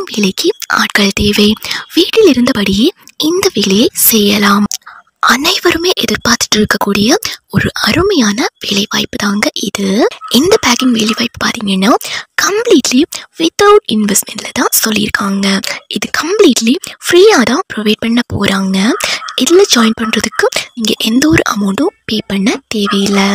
packing வேலைக்கு ஆட்கள் தேவை வீட்டில் இருந்தபடியே இந்த வேலையை செய்யலாம் அனைவருமே எதிர்பார்த்துட்டு இருக்கக்கூடிய ஒரு அருமையான வேலை வாய்ப்பு தாங்க இது இந்த பேக்கிங் வேலை வாய்ப்பு பார்த்தீங்கன்னா கம்ப்ளீட்லி வித்தவுட் இன்வெஸ்ட்மெண்ட்ல தான் சொல்லியிருக்காங்க இது கம்ப்ளீட்லி ஃப்ரீயாக தான் ப்ரொவைட் பண்ண போகிறாங்க இதில் ஜாயின் பண்ணுறதுக்கு நீங்கள் எந்த ஒரு அமௌண்ட்டும் பே பண்ண தேவையில்லை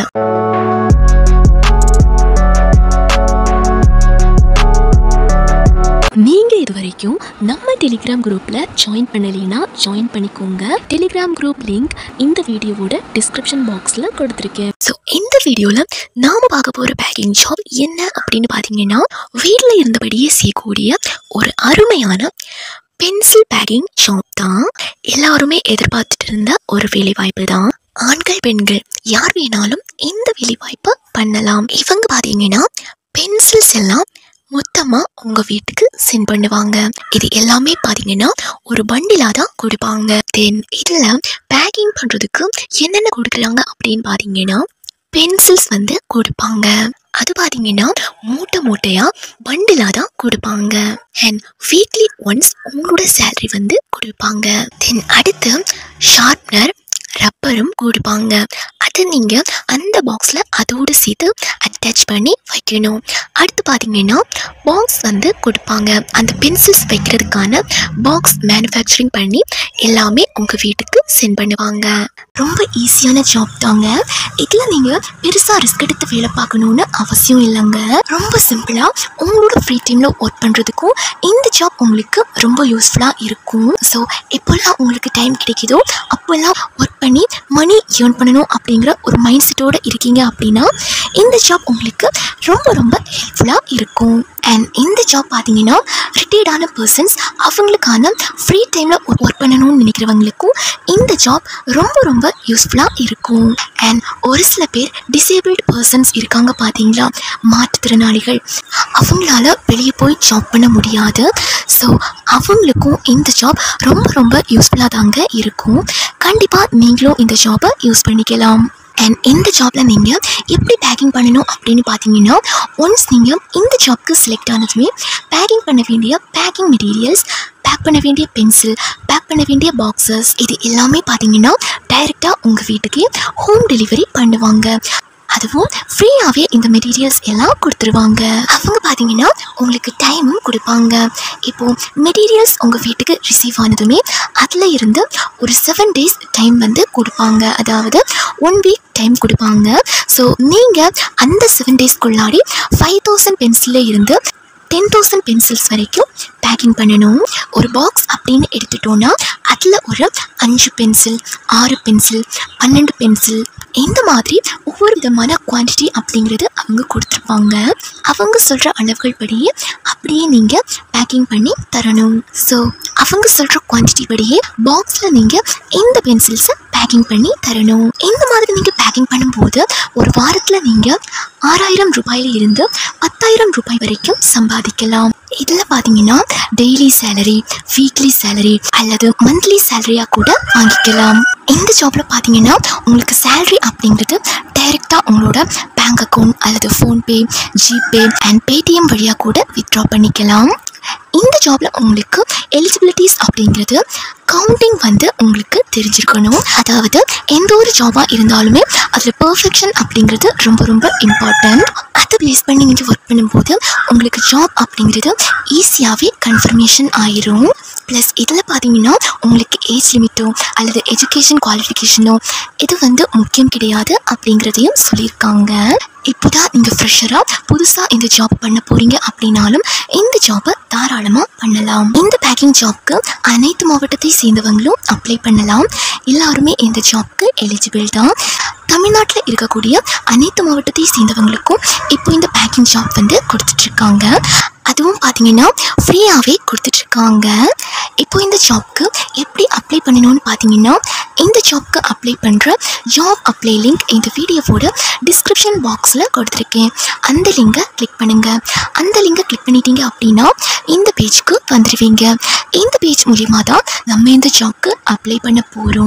நீங்க இது வரைக்கும் நம்ம டெலிகிராம் குரூப்ல ஜாயின் பண்ணலைன்னா ஜாயின் பண்ணிக்கோங்க டெலிகிராம் குரூப் லிங்க் இந்த வீடியோவோட டிஸ்கிரிப்ஷன் பாக்ஸ்ல கொடுத்துருக்கேன் ஸோ இந்த வீடியோவில் நாம் பார்க்க போகிற பேக்கிங் ஜாப் என்ன அப்படின்னு பார்த்தீங்கன்னா வீட்டில் இருந்தபடியே செய்யக்கூடிய ஒரு அருமையான பென்சில் பேக்கிங் ஜாப் தான் எல்லாருமே எதிர்பார்த்துட்டு இருந்த ஒரு வேலை வாய்ப்பு தான் ஆண்கள் பெண்கள் யார் வேணாலும் இந்த வேலை வாய்ப்பை பண்ணலாம் இவங்க பார்த்தீங்கன்னா பென்சில்ஸ் எல்லாம் மொத்தமாக உங்கள் வீட்டுக்கு சென்ட் பண்ணுவாங்க இது எல்லாமே பார்த்தீங்கன்னா ஒரு பண்டிலாக தான் கொடுப்பாங்க தென் இதில் பேக்கிங் பண்ணுறதுக்கு என்னென்ன கொடுக்குறாங்க அப்படின்னு பார்த்தீங்கன்னா பென்சில்ஸ் வந்து கொடுப்பாங்க அது பார்த்தீங்கன்னா மூட்டை மூட்டையாக பண்டிலாக தான் கொடுப்பாங்க அண்ட் வீக்லி ஒன்ஸ் உங்களோட சேலரி வந்து கொடுப்பாங்க தென் அடுத்து ஷார்ப்னர் ரப்பரும் கொடுப்பாங்க அதை நீங்கள் அந்த பாக்ஸில் அதோடு சேர்த்து அட்டாச் பண்ணி வைக்கணும் அடுத்து பார்த்தீங்கன்னா பாக்ஸ் வந்து கொடுப்பாங்க அந்த பென்சில்ஸ் வைக்கிறதுக்கான பாக்ஸ் மேனுஃபேக்சரிங் பண்ணி எல்லாமே உங்கள் வீட்டுக்கு சென்ட் பண்ணுவாங்க ரொம்ப ஈஸியான ஜாப் தாங்க இதில் நீங்கள் பெருசாக ரிஸ்க் எடுத்து வேலை பார்க்கணுன்னு அவசியம் இல்லைங்க ரொம்ப சிம்பிளாக உங்களோட ஃப்ரீ டைமில் ஒர்க் பண்ணுறதுக்கும் இந்த ஜாப் உங்களுக்கு ரொம்ப யூஸ்ஃபுல்லாக இருக்கும் ஸோ எப்போல்லாம் உங்களுக்கு டைம் கிடைக்குதோ அப்போல்லாம் ஒர்க் பண்ணி மணி ஏர்ன் பண்ணணும் அப்படிங்கிற ஒரு மைண்ட் செட்டோடு இருக்கீங்க அப்படின்னா இந்த ஜாப் உங்களுக்கு ரொம்ப ரொம்ப ஹெல்ப்ஃபுல்லாக இருக்கும் அண்ட் இந்த ஜாப் பார்த்தீங்கன்னா ரிட்டையர்டான பர்சன்ஸ் அவங்களுக்கான ஃப்ரீ டைமில் ஒர்க் பண்ணணும்னு நினைக்கிறவங்களுக்கும் இந்த ஜாப் ரொம்ப ரொம்ப யூஸ்ஃபுல்லாக இருக்கும் அண்ட் ஒரு சில பேர் டிசேபிள்டு பர்சன்ஸ் இருக்காங்க பார்த்தீங்களா மாற்றுத்திறனாளிகள் அவங்களால வெளியே போய் ஜாப் பண்ண முடியாது ஸோ அவங்களுக்கும் இந்த ஜாப் ரொம்ப ரொம்ப யூஸ்ஃபுல்லாக தாங்க இருக்கும் கண்டிப்பாக நீங்களும் இந்த ஜாபை யூஸ் பண்ணிக்கலாம் அண்ட் இந்த ஜாப்பில் நீங்கள் எப்படி பேக்கிங் பண்ணணும் அப்படின்னு பார்த்தீங்கன்னா ஒன்ஸ் நீங்கள் இந்த ஜாப்க்கு செலக்ட் ஆனதுமே பேக்கிங் பண்ண வேண்டிய பேக்கிங் மெட்டீரியல்ஸ் பேக் பண்ண வேண்டிய பென்சில் பேக் பண்ண வேண்டிய பாக்ஸஸ் இது எல்லாமே பார்த்தீங்கன்னா டைரெக்டாக உங்கள் வீட்டுக்கே ஹோம் டெலிவரி பண்ணுவாங்க அதுவும் ஃப்ரீயாகவே இந்த மெட்டீரியல்ஸ் எல்லாம் கொடுத்துருவாங்க அவங்க பார்த்தீங்கன்னா உங்களுக்கு டைமும் கொடுப்பாங்க இப்போது மெட்டீரியல்ஸ் உங்கள் வீட்டுக்கு ரிசீவ் ஆனதுமே அதில் இருந்து ஒரு செவன் டேஸ் டைம் வந்து கொடுப்பாங்க அதாவது ஒன் வீக் டைம் கொடுப்பாங்க ஸோ நீங்கள் அந்த செவன் டேஸ்க்குள்ளாடி ஃபைவ் தௌசண்ட் பென்சிலில் இருந்து டென் தௌசண்ட் பென்சில்ஸ் வரைக்கும் பேக்கிங் பண்ணணும் ஒரு பாக்ஸ் அப்படின்னு எடுத்துட்டோன்னா அதில் ஒரு அஞ்சு பென்சில் ஆறு பென்சில் பன்னெண்டு பென்சில் இந்த மாதிரி ஒவ்வொரு விதமான குவான்டிட்டி அப்படிங்கிறது அவங்க கொடுத்துருப்பாங்க அவங்க சொல்கிற அளவுகள் படியே அப்படியே நீங்கள் பேக்கிங் பண்ணி தரணும் ஸோ அவங்க சொல்கிற குவான்டிட்டி படியே பாக்ஸில் நீங்கள் இந்த பென்சில்ஸை பேக்கிங் பண்ணி தரணும் இந்த மாதிரி நீங்கள் பேக்கிங் பண்ணும்போது ஒரு வாரத்தில் நீங்கள் ஆறாயிரம் ரூபாயில இருந்து பத்தாயிரம் ரூபாய் வரைக்கும் சம்பாதிக்கலாம் இதில் பார்த்தீங்கன்னா டெய்லி சேலரி வீக்லி சேலரி அல்லது மந்த்லி சேலரியாக கூட வாங்கிக்கலாம் இந்த ஜாப்பில் பார்த்தீங்கன்னா உங்களுக்கு சேலரி அப்படிங்கிறது டைரெக்டாக உங்களோட பேங்க் அக்கௌண்ட் அல்லது ஃபோன்பே ஜிபே அண்ட் பேடிஎம் வழியாக கூட வித்ட்ரா பண்ணிக்கலாம் இந்த ஜாபில் உங்களுக்கு எலிஜிபிலிட்டிஸ் அப்படிங்கிறது கவுண்டிங் வந்து உங்களுக்கு தெரிஞ்சிருக்கணும் அதாவது எந்த ஒரு ஜாபாக இருந்தாலுமே அதில் பர்ஃபெக்ஷன் அப்படிங்கிறது ரொம்ப ரொம்ப இம்பார்ட்டண்ட் அதை பேஸ் பண்ணி நீங்கள் ஒர்க் பண்ணும்போது உங்களுக்கு ஜாப் அப்படிங்கிறது ஈஸியாகவே கன்ஃபர்மேஷன் ஆயிரும் ப்ளஸ் இதில் பார்த்தீங்கன்னா உங்களுக்கு ஏஜ் லிமிட்டோ அல்லது எஜுகேஷன் குவாலிஃபிகேஷனோ இது வந்து முக்கியம் கிடையாது அப்படிங்கிறதையும் சொல்லியிருக்காங்க இப்போதான் நீங்கள் ஃப்ரெஷராக புதுசாக இந்த ஜாப் பண்ண போகிறீங்க அப்படின்னாலும் இந்த ஜாப்பை தாராளமாக பண்ணலாம் இந்த பேக்கிங் ஜாப்க்கு அனைத்து மாவட்டத்தை சேர்ந்தவங்களும் அப்ளை பண்ணலாம் எல்லாருமே இந்த ஜாப்க்கு எலிஜிபிள் தான் தமிழ்நாட்டில் இருக்கக்கூடிய அனைத்து மாவட்டத்தை சேர்ந்தவங்களுக்கும் இப்போ இந்த பேக்கிங் ஜாப் வந்து கொடுத்துட்ருக்காங்க அதுவும் பார்த்தீங்கன்னா ஃப்ரீயாகவே கொடுத்துட்ருக்காங்க இப்போ இந்த ஜாப்க்கு எப்படி அப்ளை பண்ணணும்னு பார்த்தீங்கன்னா இந்த ஜாப்க்கு அப்ளை பண்ணுற ஜாப் அப்ளை லிங்க் இந்த வீடியோவோட டிஸ்கிரிப்ஷன் பாக்ஸில் கொடுத்துருக்கேன் அந்த லிங்கை கிளிக் பண்ணுங்கள் அந்த லிங்கை கிளிக் பண்ணிட்டீங்க அப்படின்னா இந்த பேஜ்க்கு வந்துடுவீங்க இந்த பேஜ் மூலிமா தான் நம்ம இந்த ஜாப்க்கு அப்ளை பண்ண போகிறோம்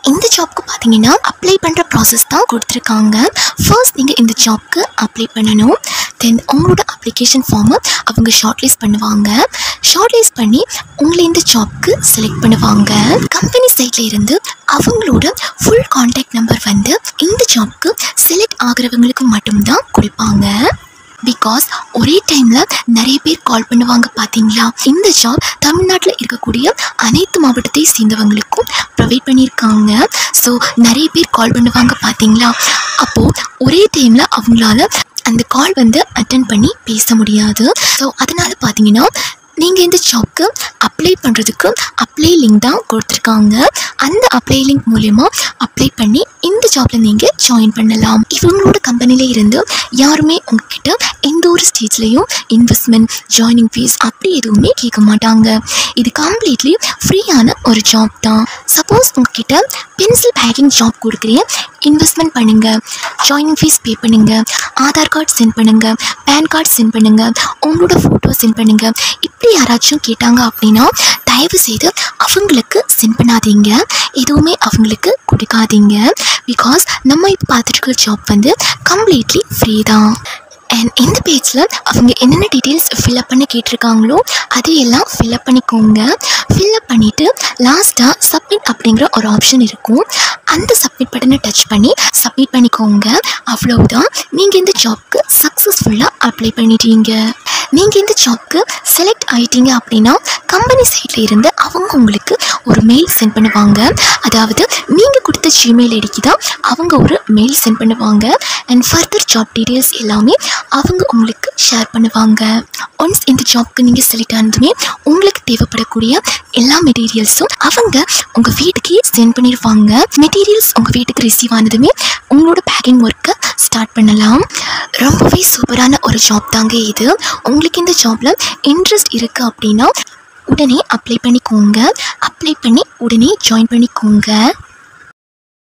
இந்த ஜாப்க்கு பார்த்தீங்கன்னா அப்ளை பண்ணுற ப்ராசஸ் தான் கொடுத்துருக்காங்க ஃபர்ஸ்ட் நீங்கள் இந்த ஜாப்க்கு அப்ளை பண்ணணும் தென் உங்களோட அப்ளிகேஷன் ஃபார்மை அவங்க ஷார்ட்லிஸ்ட் பண்ணுவாங்க ஷார்ட்லிஸ்ட் பண்ணி உங்களை இந்த ஜாப்க்கு செலக்ட் பண்ணுவாங்க கம்பெனி சைட்ல இருந்து அவங்களோட ஃபுல் காண்டாக்ட் நம்பர் வந்து இந்த ஜாப்க்கு செலக்ட் ஆகிறவங்களுக்கு மட்டும்தான் கொடுப்பாங்க பிகாஸ் ஒரே டைமில் நிறைய பேர் கால் பண்ணுவாங்க பார்த்தீங்களா இந்த ஜாப் தமிழ்நாட்டில் இருக்கக்கூடிய அனைத்து மாவட்டத்தை சேர்ந்தவங்களுக்கும் ப்ரொவைட் பண்ணியிருக்காங்க ஸோ நிறைய பேர் கால் பண்ணுவாங்க பார்த்தீங்களா அப்போது ஒரே டைமில் அவங்களால அந்த கால் வந்து அட்டன் பண்ணி பேச முடியாது ஸோ அதனால் பார்த்தீங்கன்னா நீங்கள் இந்த ஜாப்க்கு அப்ளை பண்ணுறதுக்கு அப்ளை லிங்க் தான் கொடுத்துருக்காங்க அந்த அப்ளை லிங்க் மூலயமா அப்ளை பண்ணி இந்த ஜாப்பில் நீங்கள் ஜாயின் பண்ணலாம் இவங்களோட கம்பெனியில் இருந்து யாருமே உங்ககிட்ட எந்த ஒரு ஸ்டேஜ்லேயும் இன்வெஸ்ட்மெண்ட் ஜாயினிங் ஃபீஸ் அப்படி எதுவுமே கேட்க மாட்டாங்க இது கம்ப்ளீட்லி ஃப்ரீயான ஒரு ஜாப் தான் சப்போஸ் உங்ககிட்ட பென்சில் பேக்கிங் ஜாப் கொடுக்குறீங்க இன்வெஸ்ட்மெண்ட் பண்ணுங்க ஜாயினிங் ஃபீஸ் பே பண்ணுங்க ஆதார் கார்டு சென்ட் பண்ணுங்க பேன் கார்டு சென்ட் பண்ணுங்க உங்களோட ஃபோட்டோ சென்ட் பண்ணுங்க இப்படி யாராச்சும் கேட்டாங்க அப்படின்னா தயவு செய்து அவங்களுக்கு சென்ட் பண்ணாதீங்க எதுவுமே அவங்களுக்கு கொடுக்காதீங்க பிகாஸ் நம்ம இப்போ பார்த்துட்டு இருக்கிற ஜாப் வந்து கம்ப்ளீட்லி ஃப்ரீ தான் அண்ட் இந்த பேஜில் அவங்க என்னென்ன டீட்டெயில்ஸ் ஃபில்அப் பண்ண கேட்டிருக்காங்களோ அதையெல்லாம் ஃபில்அப் பண்ணிக்கோங்க ஃபில்அப் பண்ணிவிட்டு லாஸ்ட்டாக சப்மிட் அப்படிங்கிற ஒரு ஆப்ஷன் இருக்கும் அந்த சப்மிட் பட்டனை டச் பண்ணி சப்மிட் பண்ணிக்கோங்க அவ்வளவுதான் நீங்கள் இந்த ஜாப்க்கு சக்ஸஸ்ஃபுல்லாக அப்ளை பண்ணிட்டீங்க நீங்கள் இந்த ஜாப்க்கு செலக்ட் ஆயிட்டீங்க அப்படின்னா கம்பெனி சைடில் இருந்து அவங்க உங்களுக்கு ஒரு மெயில் சென்ட் பண்ணுவாங்க அதாவது நீங்கள் கொடுத்த ஜிமெயில் ஐடிக்கு தான் அவங்க ஒரு மெயில் சென்ட் பண்ணுவாங்க அண்ட் ஃபர்தர் ஜாப் டீட்டெயில்ஸ் எல்லாமே அவங்க உங்களுக்கு ஷேர் பண்ணுவாங்க ஒன்ஸ் இந்த ஜாப்க்கு நீங்கள் செலக்ட் ஆனதுமே உங்களுக்கு தேவைப்படக்கூடிய எல்லா மெட்டீரியல்ஸும் அவங்க உங்கள் வீட்டுக்கே சென்ட் பண்ணிடுவாங்க மெட்டீரியல்ஸ் உங்கள் வீட்டுக்கு ரிசீவ் ஆனதுமே உங்களோட பேக்கிங் ஒர்க்கை ஸ்டார்ட் பண்ணலாம் ரொம்பவே சூப்பரான ஒரு ஜாப் தாங்க இது உங்களுக்கு இந்த ஜாப்பில் இன்ட்ரெஸ்ட் இருக்குது அப்படின்னா உடனே அப்ளை பண்ணிக்கோங்க அப்ளை பண்ணி உடனே ஜாயின் பண்ணிக்கோங்க